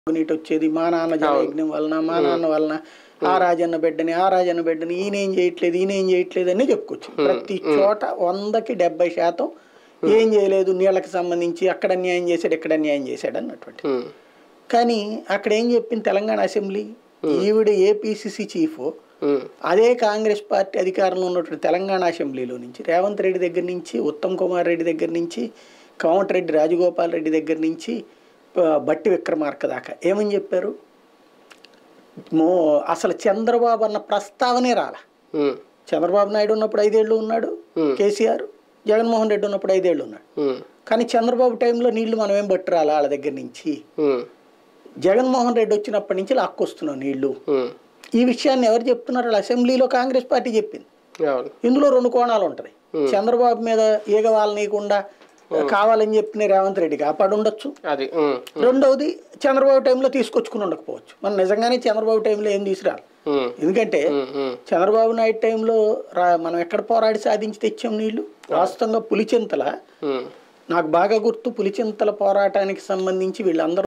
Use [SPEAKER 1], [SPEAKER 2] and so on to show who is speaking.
[SPEAKER 1] నీటి వచ్చేది మా నాన్న జలయజ్ఞం వలన మా నాన్న వలన ఆ రాజన్న బిడ్డని ఆ రాజన్న బిడ్డని ఈయన ఏం చేయట్లేదు ఈయన ఏం చేయట్లేదు అని చెప్పుకోవచ్చు ప్రతి చోట వందకి డెబ్బై శాతం ఏం చేయలేదు నీళ్ళకి సంబంధించి అక్కడ న్యాయం చేశాడు ఇక్కడ న్యాయం చేశాడు అన్నటువంటి
[SPEAKER 2] ఉమ్,
[SPEAKER 1] కానీ అక్కడ ఏం చెప్పింది తెలంగాణ అసెంబ్లీ ఈవిడ ఏపీసీసీ చీఫ్
[SPEAKER 2] ఉమ్,
[SPEAKER 1] అదే కాంగ్రెస్ పార్టీ అధికారంలో ఉన్నటువంటి తెలంగాణ అసెంబ్లీలో నుంచి రేవంత్ రెడ్డి దగ్గర నుంచి ఉత్తమ్ కుమార్ రెడ్డి దగ్గర నుంచి కోమటిరెడ్డి రాజగోపాల్ రెడ్డి దగ్గర నుంచి ఆ, బట్టి విక్రమార్క దాకా ఏమని చెప్పారు మో అసలు చంద్రబాబు అన్న ప్రస్తావనే రాల
[SPEAKER 2] ఉమ్,
[SPEAKER 1] చంద్రబాబు నాయుడు ఉన్నప్పుడు ఐదేళ్ళు ఉన్నాడు
[SPEAKER 2] Hmm.
[SPEAKER 1] కేసీఆర్ జగన్మోహన్ రెడ్డి ఉన్నప్పుడు ఐదేళ్ళు ఉన్నాడు
[SPEAKER 2] ఉమ్,
[SPEAKER 1] కానీ చంద్రబాబు టైంలో నీళ్లు మనం ఏం బట్టి రాలా వాళ్ళ దగ్గర నుంచి
[SPEAKER 2] ఉమ్,
[SPEAKER 1] జగన్మోహన్ రెడ్డి వచ్చినప్పటి నుంచి లాక్కొస్తున్నాం నీళ్లు
[SPEAKER 2] ఉమ్,
[SPEAKER 1] ఈ విషయాన్ని ఎవరు చెప్తున్నారు వాళ్ళ అసెంబ్లీలో కాంగ్రెస్ పార్టీ చెప్పింది
[SPEAKER 2] అవును
[SPEAKER 1] ఇందులో రెండు కోణాలు ఉంటాయి చంద్రబాబు మీద ఈగ వాళ్ళనీయకుండా కావాలని చెప్పిన రేవంత్ రెడ్డి కాపాడు ఉండొచ్చు
[SPEAKER 2] అది ఉమ్,
[SPEAKER 1] రెండవది చంద్రబాబు టైంలో తీసుకొచ్చుకుని ఉండకపోవచ్చు మనం నిజంగానే చంద్రబాబు టైంలో ఏం తీసుకురాలి
[SPEAKER 2] ఉమ్,
[SPEAKER 1] ఎందుకంటే
[SPEAKER 2] ఉమ్, ఉమ్,
[SPEAKER 1] చంద్రబాబు నాయుడు టైంలో రా మనం ఎక్కడ పోరాడి సాధించి తెచ్చాం నీళ్లు వాస్తవంగా పులిచింతల
[SPEAKER 2] ఉమ్,
[SPEAKER 1] నాకు బాగా గుర్తు పులిచింతల పోరాటానికి సంబంధించి వీళ్ళందరూ